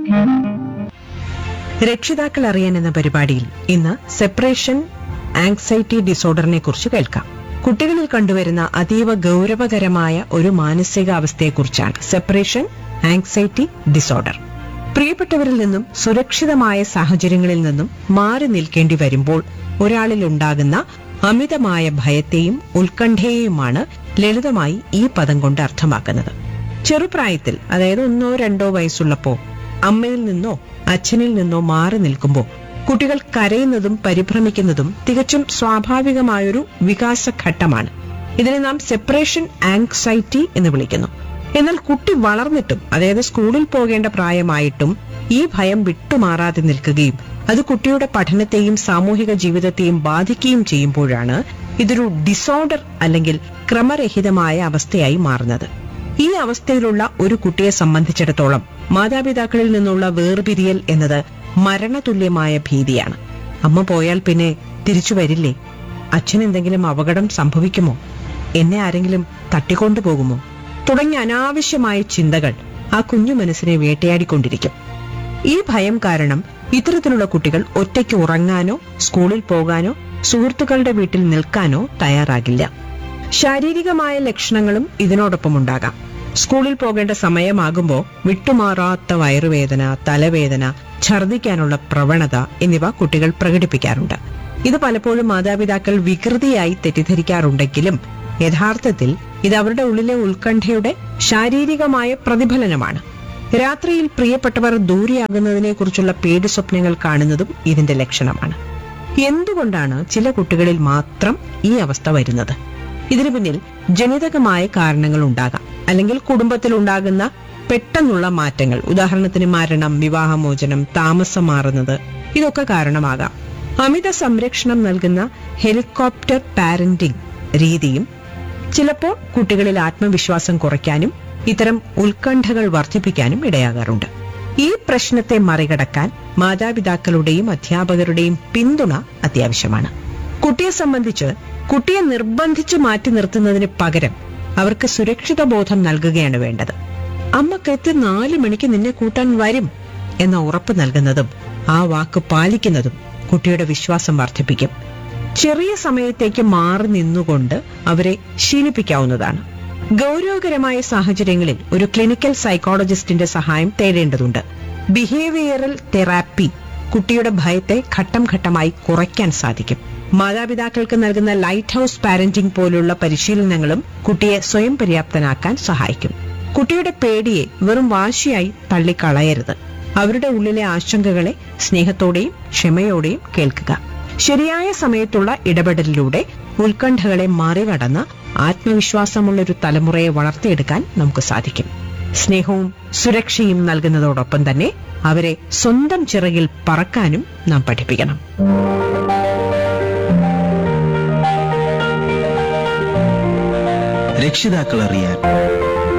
രക്ഷിതാക്കൾ അറിയാൻ എന്ന പരിപാടിയിൽ ഇന്ന് സെപ്പറേഷൻ ആങ്സൈറ്റി ഡിസോർഡറിനെ കുറിച്ച് കേൾക്കാം കുട്ടികളിൽ കണ്ടുവരുന്ന അതീവ ഗൗരവകരമായ ഒരു മാനസികാവസ്ഥയെക്കുറിച്ചാണ് സെപ്പറേഷൻ ആങ്സൈറ്റി ഡിസോർഡർ പ്രിയപ്പെട്ടവരിൽ നിന്നും സുരക്ഷിതമായ സാഹചര്യങ്ങളിൽ നിന്നും മാറി നിൽക്കേണ്ടി വരുമ്പോൾ ഒരാളിൽ ഉണ്ടാകുന്ന അമിതമായ ഭയത്തെയും ഉത്കണ്ഠയെയുമാണ് ലളിതമായി ഈ പദം കൊണ്ട് അർത്ഥമാക്കുന്നത് ചെറുപ്രായത്തിൽ അതായത് ഒന്നോ രണ്ടോ വയസ്സുള്ളപ്പോ അമ്മയിൽ നിന്നോ അച്ഛനിൽ നിന്നോ മാറി നിൽക്കുമ്പോൾ കുട്ടികൾ കരയുന്നതും പരിഭ്രമിക്കുന്നതും തികച്ചും സ്വാഭാവികമായൊരു വികാസഘട്ടമാണ് ഇതിനെ നാം സെപ്പറേഷൻ ആങ്സൈറ്റി എന്ന് വിളിക്കുന്നു എന്നാൽ കുട്ടി വളർന്നിട്ടും അതായത് സ്കൂളിൽ പോകേണ്ട പ്രായമായിട്ടും ഈ ഭയം വിട്ടുമാറാതെ നിൽക്കുകയും അത് കുട്ടിയുടെ പഠനത്തെയും സാമൂഹിക ജീവിതത്തെയും ബാധിക്കുകയും ചെയ്യുമ്പോഴാണ് ഇതൊരു ഡിസോർഡർ അല്ലെങ്കിൽ ക്രമരഹിതമായ അവസ്ഥയായി മാറുന്നത് ഈ അവസ്ഥയിലുള്ള ഒരു കുട്ടിയെ സംബന്ധിച്ചിടത്തോളം മാതാപിതാക്കളിൽ നിന്നുള്ള വേർപിരിയൽ എന്നത് മരണതുല്യമായ ഭീതിയാണ് അമ്മ പോയാൽ പിന്നെ തിരിച്ചു വരില്ലേ അച്ഛൻ എന്തെങ്കിലും അപകടം സംഭവിക്കുമോ എന്നെ ആരെങ്കിലും തട്ടിക്കൊണ്ടുപോകുമോ തുടങ്ങിയ അനാവശ്യമായ ചിന്തകൾ ആ കുഞ്ഞു മനസ്സിനെ വേട്ടയാടിക്കൊണ്ടിരിക്കും ഈ ഭയം കാരണം ഇത്തരത്തിലുള്ള കുട്ടികൾ ഒറ്റയ്ക്ക് ഉറങ്ങാനോ സ്കൂളിൽ പോകാനോ സുഹൃത്തുക്കളുടെ വീട്ടിൽ നിൽക്കാനോ തയ്യാറാകില്ല ശാരീരികമായ ലക്ഷണങ്ങളും ഇതിനോടൊപ്പം ഉണ്ടാകാം സ്കൂളിൽ പോകേണ്ട സമയമാകുമ്പോൾ വിട്ടുമാറാത്ത വയറുവേദന തലവേദന ഛർദ്ദിക്കാനുള്ള പ്രവണത എന്നിവ കുട്ടികൾ പ്രകടിപ്പിക്കാറുണ്ട് ഇത് പലപ്പോഴും മാതാപിതാക്കൾ വികൃതിയായി തെറ്റിദ്ധരിക്കാറുണ്ടെങ്കിലും യഥാർത്ഥത്തിൽ ഇത് അവരുടെ ഉള്ളിലെ ഉത്കണ്ഠയുടെ ശാരീരികമായ പ്രതിഫലനമാണ് രാത്രിയിൽ പ്രിയപ്പെട്ടവർ ദൂരെയാകുന്നതിനെക്കുറിച്ചുള്ള പേടി സ്വപ്നങ്ങൾ കാണുന്നതും ഇതിന്റെ ലക്ഷണമാണ് എന്തുകൊണ്ടാണ് ചില കുട്ടികളിൽ മാത്രം ഈ അവസ്ഥ വരുന്നത് ഇതിനു പിന്നിൽ ജനിതകമായ കാരണങ്ങൾ ഉണ്ടാകാം അല്ലെങ്കിൽ കുടുംബത്തിൽ ഉണ്ടാകുന്ന പെട്ടെന്നുള്ള മാറ്റങ്ങൾ ഉദാഹരണത്തിന് മരണം വിവാഹമോചനം താമസം മാറുന്നത് ഇതൊക്കെ കാരണമാകാം അമിത സംരക്ഷണം നൽകുന്ന ഹെലികോപ്റ്റർ പാരന്റിംഗ് രീതിയും ചിലപ്പോൾ കുട്ടികളിൽ ആത്മവിശ്വാസം കുറയ്ക്കാനും ഇത്തരം ഉത്കണ്ഠകൾ വർദ്ധിപ്പിക്കാനും ഇടയാകാറുണ്ട് ഈ പ്രശ്നത്തെ മറികടക്കാൻ മാതാപിതാക്കളുടെയും അധ്യാപകരുടെയും പിന്തുണ അത്യാവശ്യമാണ് കുട്ടിയെ സംബന്ധിച്ച് കുട്ടിയെ നിർബന്ധിച്ച് മാറ്റി നിർത്തുന്നതിന് പകരം അവർക്ക് സുരക്ഷിത ബോധം നൽകുകയാണ് വേണ്ടത് അമ്മ കൃത്യം നാല് മണിക്ക് നിന്നെ കൂട്ടാൻ വരും എന്ന ഉറപ്പ് നൽകുന്നതും ആ വാക്ക് പാലിക്കുന്നതും കുട്ടിയുടെ വിശ്വാസം വർദ്ധിപ്പിക്കും ചെറിയ സമയത്തേക്ക് മാറി നിന്നുകൊണ്ട് അവരെ ശീലിപ്പിക്കാവുന്നതാണ് ഗൗരവകരമായ സാഹചര്യങ്ങളിൽ ഒരു ക്ലിനിക്കൽ സൈക്കോളജിസ്റ്റിന്റെ സഹായം തേടേണ്ടതുണ്ട് ബിഹേവിയറൽ തെറാപ്പി കുട്ടിയുടെ ഭയത്തെ ഘട്ടം ഘട്ടമായി കുറയ്ക്കാൻ സാധിക്കും മാതാപിതാക്കൾക്ക് നൽകുന്ന ലൈറ്റ് ഹൌസ് പാരന്റിംഗ് പോലുള്ള പരിശീലനങ്ങളും കുട്ടിയെ സ്വയം പര്യാപ്തനാക്കാൻ സഹായിക്കും കുട്ടിയുടെ പേടിയെ വെറും വാശിയായി തള്ളിക്കളയരുത് അവരുടെ ഉള്ളിലെ ആശങ്കകളെ സ്നേഹത്തോടെയും ക്ഷമയോടെയും കേൾക്കുക ശരിയായ സമയത്തുള്ള ഇടപെടലിലൂടെ ഉത്കണ്ഠകളെ മറികടന്ന് ആത്മവിശ്വാസമുള്ള ഒരു തലമുറയെ വളർത്തിയെടുക്കാൻ നമുക്ക് സാധിക്കും സ്നേഹവും സുരക്ഷയും നൽകുന്നതോടൊപ്പം തന്നെ അവരെ സ്വന്തം ചിറകിൽ പറക്കാനും നാം പഠിപ്പിക്കണം രക്ഷിതാക്കൾ അറിയാൻ